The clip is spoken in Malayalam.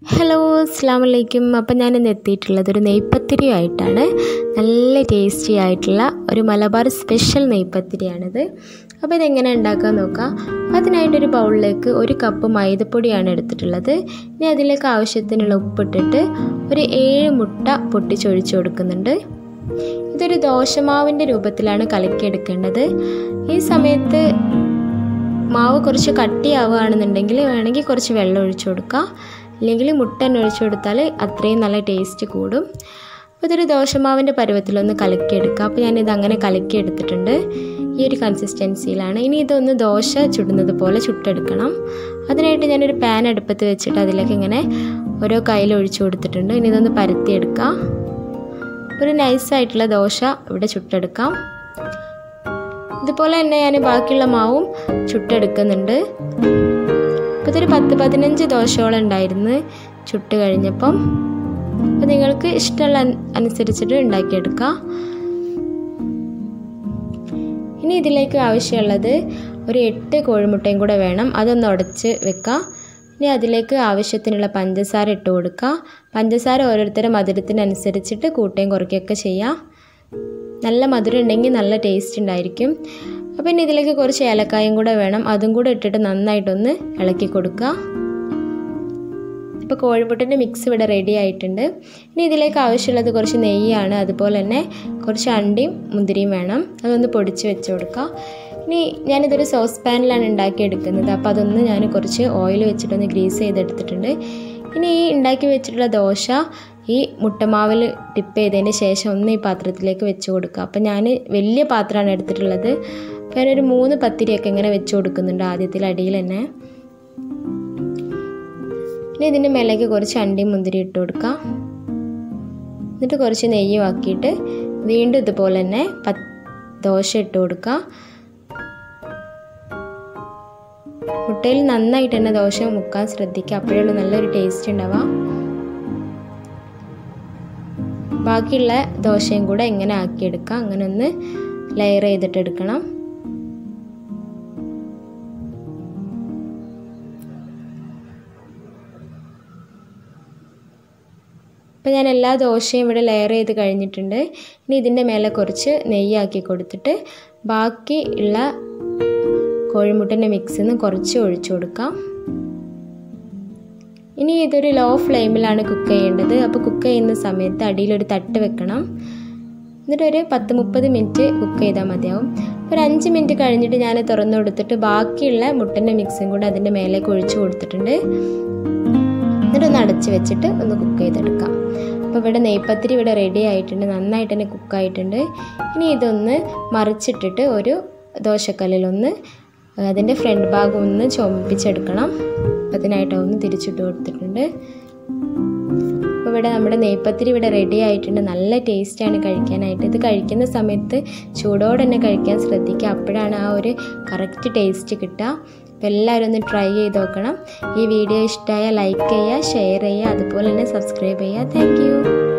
ഹലോ അസ്സാം വലൈക്കും അപ്പം ഞാൻ ഇന്ന് എത്തിയിട്ടുള്ളത് ഒരു നെയ്പ്പത്തിരിയുമായിട്ടാണ് നല്ല ടേസ്റ്റി ആയിട്ടുള്ള ഒരു മലബാർ സ്പെഷ്യൽ നെയ്പ്പത്തിരിയാണിത് അപ്പോൾ ഇതെങ്ങനെ ഉണ്ടാക്കാൻ നോക്കാം അതിനായിട്ടൊരു ബൗളിലേക്ക് ഒരു കപ്പ് മൈദപ്പൊടിയാണ് എടുത്തിട്ടുള്ളത് ഇനി അതിലേക്ക് ആവശ്യത്തിനുള്ള ഉപ്പിട്ടിട്ട് ഒരു ഏഴ് മുട്ട പൊട്ടിച്ചൊഴിച്ച് കൊടുക്കുന്നുണ്ട് ഇതൊരു ദോശമാവിൻ്റെ രൂപത്തിലാണ് കലക്കിയെടുക്കേണ്ടത് ഈ സമയത്ത് മാവ് കുറച്ച് കട്ടിയാവുകയാണെന്നുണ്ടെങ്കിൽ വേണമെങ്കിൽ കുറച്ച് വെള്ളം ഒഴിച്ചു കൊടുക്കാം അല്ലെങ്കിൽ മുട്ട തന്നെ ഒഴിച്ചു കൊടുത്താൽ അത്രയും നല്ല ടേസ്റ്റ് കൂടും അപ്പോൾ ഇതൊരു ദോശമാവിൻ്റെ പരുവത്തിലൊന്ന് കലക്കിയെടുക്കുക അപ്പോൾ ഞാനിത് അങ്ങനെ കലക്കിയെടുത്തിട്ടുണ്ട് ഈ ഒരു കൺസിസ്റ്റൻസിയിലാണ് ഇനി ഇതൊന്ന് ദോശ ചുടുന്നത് പോലെ ചുട്ടെടുക്കണം അതിനായിട്ട് ഞാനൊരു പാൻ അടുപ്പത്ത് വെച്ചിട്ട് അതിലേക്ക് ഇങ്ങനെ ഓരോ കയ്യിൽ ഒഴിച്ചു കൊടുത്തിട്ടുണ്ട് ഇനി ഇതൊന്ന് പരത്തിയെടുക്കാം ഒരു നൈസായിട്ടുള്ള ദോശ ഇവിടെ ചുട്ടെടുക്കാം ഇതുപോലെ തന്നെ ഞാൻ ബാക്കിയുള്ള മാവും ചുട്ടെടുക്കുന്നുണ്ട് അപ്പോൾ ഇതൊരു പത്ത് പതിനഞ്ച് ദോശയോളം ഉണ്ടായിരുന്നു ചുട്ട് കഴിഞ്ഞപ്പം അപ്പോൾ നിങ്ങൾക്ക് ഇഷ്ടമുള്ള അനുസരിച്ചിട്ട് ഉണ്ടാക്കിയെടുക്കാം ഇനി ഇതിലേക്ക് ആവശ്യമുള്ളത് ഒരു എട്ട് കോഴിമുട്ടയും കൂടെ വേണം അതൊന്ന് ഉടച്ച് വെക്കാം ഇനി അതിലേക്ക് ആവശ്യത്തിനുള്ള പഞ്ചസാര ഇട്ട് കൊടുക്കുക പഞ്ചസാര ഓരോരുത്തരുടെ മധുരത്തിനനുസരിച്ചിട്ട് കൂട്ടുകയും കുറയ്ക്കുകയൊക്കെ ചെയ്യാം നല്ല മധുരം ഉണ്ടെങ്കിൽ നല്ല ടേസ്റ്റ് ഉണ്ടായിരിക്കും അപ്പോൾ ഇനി ഇതിലേക്ക് കുറച്ച് ഏലക്കായും കൂടെ വേണം അതും കൂടെ ഇട്ടിട്ട് നന്നായിട്ടൊന്ന് ഇളക്കി കൊടുക്കുക ഇപ്പോൾ കോഴിമുട്ടൻ്റെ മിക്സ് ഇവിടെ റെഡി ആയിട്ടുണ്ട് ഇനി ഇതിലേക്ക് ആവശ്യമുള്ളത് കുറച്ച് നെയ്യാണ് അതുപോലെ തന്നെ കുറച്ച് അണ്ടിയും മുന്തിരിയും വേണം അതൊന്ന് പൊടിച്ച് വെച്ച് കൊടുക്കുക ഇനി ഞാനിതൊരു സോസ് പാനിലാണ് ഉണ്ടാക്കിയെടുക്കുന്നത് അപ്പോൾ അതൊന്ന് ഞാൻ കുറച്ച് ഓയിൽ വെച്ചിട്ടൊന്ന് ഗ്രീസ് ചെയ്തെടുത്തിട്ടുണ്ട് ഇനി ഈ ഉണ്ടാക്കി വെച്ചിട്ടുള്ള ദോശ ഈ മുട്ടമാവിൽ ടിപ്പ് ചെയ്തതിന് ശേഷം ഒന്ന് ഈ പാത്രത്തിലേക്ക് വെച്ച് കൊടുക്കുക അപ്പം ഞാൻ വലിയ പാത്രമാണ് എടുത്തിട്ടുള്ളത് അപ്പോൾ ഞാനൊരു മൂന്ന് പത്തിരിയൊക്കെ ഇങ്ങനെ വെച്ച് കൊടുക്കുന്നുണ്ട് ആദ്യത്തിൽ അടിയിൽ തന്നെ ഇനി ഇതിൻ്റെ മേലേക്ക് കുറച്ച് അണ്ടിയും മുന്തിരി ഇട്ട് കൊടുക്കാം എന്നിട്ട് കുറച്ച് നെയ്യും ആക്കിയിട്ട് വീണ്ടും ഇതുപോലെ തന്നെ പ ദോശ ഇട്ട് കൊടുക്കുക മുട്ടയിൽ നന്നായിട്ട് തന്നെ ദോശ മുക്കാൻ ശ്രദ്ധിക്കുക അപ്പോഴുള്ള നല്ലൊരു ടേസ്റ്റ് ഉണ്ടാവാം ബാക്കിയുള്ള ദോശയും കൂടെ എങ്ങനെ ആക്കിയെടുക്കാം അങ്ങനെ ഒന്ന് ലെയർ ചെയ്തിട്ട് എടുക്കണം അപ്പോൾ ഞാൻ എല്ലാ ദോശയും ഇവിടെ ലെയർ ചെയ്ത് കഴിഞ്ഞിട്ടുണ്ട് ഇനി ഇതിൻ്റെ മേലെ കുറച്ച് നെയ്യാക്കി കൊടുത്തിട്ട് ബാക്കി ഉള്ള കോഴിമുട്ടൻ്റെ മിക്സിൽ നിന്ന് കുറച്ച് ഒഴിച്ചു കൊടുക്കാം ഇനി ഇതൊരു ലോ ഫ്ലെയിമിലാണ് കുക്ക് ചെയ്യേണ്ടത് അപ്പോൾ കുക്ക് ചെയ്യുന്ന സമയത്ത് അടിയിലൊരു തട്ട് വെക്കണം എന്നിട്ട് ഒരു പത്ത് മുപ്പത് മിനിറ്റ് കുക്ക് ചെയ്താൽ മതിയാവും ഒരു അഞ്ച് മിനിറ്റ് കഴിഞ്ഞിട്ട് ഞാൻ തുറന്നു കൊടുത്തിട്ട് ബാക്കിയുള്ള മുട്ടൻ്റെ മിക്സും കൂടെ അതിൻ്റെ മേലേക്ക് ഒഴിച്ചു കൊടുത്തിട്ടുണ്ട് എന്നിട്ട് ഒന്ന് അടച്ച് വെച്ചിട്ട് ഒന്ന് കുക്ക് ചെയ്തെടുക്കാം അപ്പോൾ ഇവിടെ നെയ്പ്പത്തിരി ഇവിടെ റെഡി ആയിട്ടുണ്ട് നന്നായിട്ട് തന്നെ കുക്കായിട്ടുണ്ട് ഇനി ഇതൊന്ന് മറിച്ചിട്ടിട്ട് ഒരു ദോശക്കല്ലിലൊന്ന് അതിൻ്റെ ഫ്രണ്ട് ഭാഗം ഒന്ന് ചുമപ്പിച്ചെടുക്കണം അതിനായിട്ട് ഒന്ന് തിരിച്ചിട്ട് കൊടുത്തിട്ടുണ്ട് അപ്പോൾ ഇവിടെ നമ്മുടെ നെയ്പ്പത്തിരി ഇവിടെ റെഡി ആയിട്ടുണ്ട് നല്ല ടേസ്റ്റാണ് കഴിക്കാനായിട്ട് ഇത് കഴിക്കുന്ന സമയത്ത് ചൂടോടെ തന്നെ കഴിക്കാൻ ശ്രദ്ധിക്കുക അപ്പോഴാണ് ആ ഒരു കറക്റ്റ് ടേസ്റ്റ് കിട്ടുക അപ്പോൾ എല്ലാവരും ഒന്ന് ട്രൈ ചെയ്ത് നോക്കണം ഈ വീഡിയോ ഇഷ്ടമായ ലൈക്ക് ചെയ്യുക ഷെയർ ചെയ്യുക അതുപോലെ തന്നെ സബ്സ്ക്രൈബ് ചെയ്യുക താങ്ക്